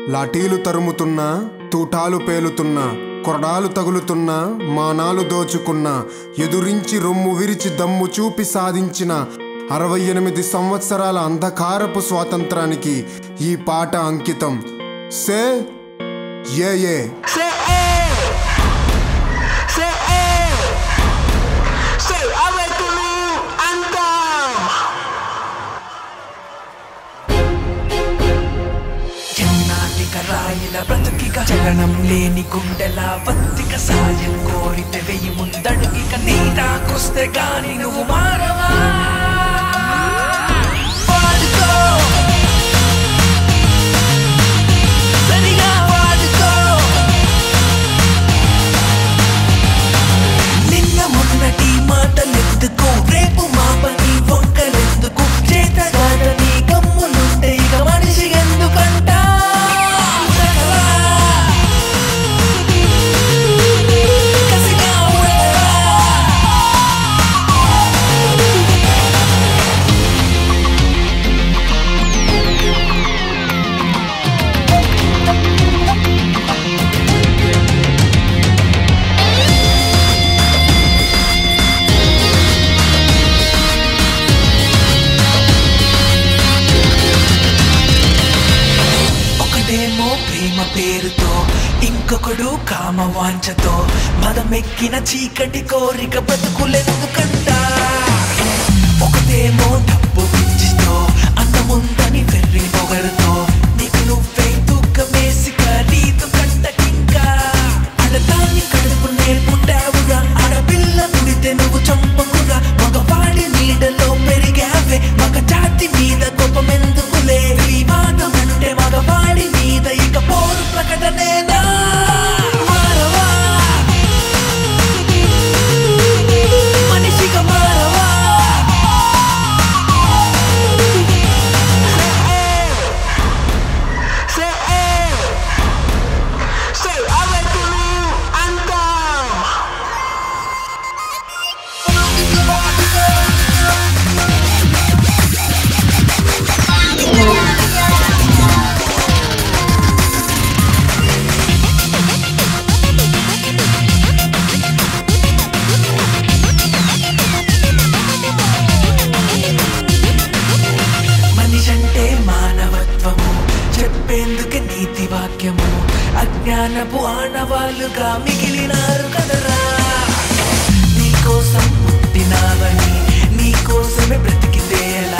లాఠీలు తరుముతున్నా తూటాలు పేలుతున్నా కొరడాలు తగులుతున్నా మానాలు దోచుకున్నా ఎదురించి రొమ్ము విరిచి దమ్ము చూపి సాధించిన అరవై ఎనిమిది సంవత్సరాల అంధకారపు స్వాతంత్రానికి ఈ పాట అంకితం సే ఏ ఏ Say eh. Say eh. Say away to me anthem. ఎన్నాటిక రాయిల బ్రతుకిక చలనం లేని గుండెల వత్తిక సాయం కోరితే వెయ్యి ముందడుగిక నీరాకొస్తే గాని నువ్వు మారవా వాడుకో. సరిగా వాడుకో. నిన్న మొన్నటి మాటలెందుకు రేపు మా పని వంకలెందుకు చేతగాడని గమ్ములుంటే ఇక మనిషి ఎందుకంట ఉండగలా? కసిగా ఉండగలా? ఒకడేమో ప్రేమ పేరుతో ఇంకొకడు కామ వాంఛతో మదమెక్కిన చీకటి కోరిక బ్రతుకులెందుకంట ఒకటేమో డబ్బు పిచ్చితో అందముందని వెర్రి పొగరుతో నీకు నువ్వే తూకమేసి ఖరీదు కంటకింకా అడదాన్ని కడుపునే పుట్టావుగా ఆడపిల్ల పుడితే నువ్వు చంపకుగా మగవాడి నీడలో పెరిగావే మగ జాతి మీద కోపమెందుకులే వివాదం అంటే మగవాడి మీద ఇక పోరు ప్రకటనేనా మారవా మనిషిగా మారవా Say eh. Say away to me anthem. మనిషంటే మానవత్వము చెప్పేందుకు నీతి వాక్యము అజ్ఞానపు ఆనవాళ్ళుగా మిగిలినారు కదరా నీకోసం పుట్టినావని నీకోసమే బ్రతికితే ఎలా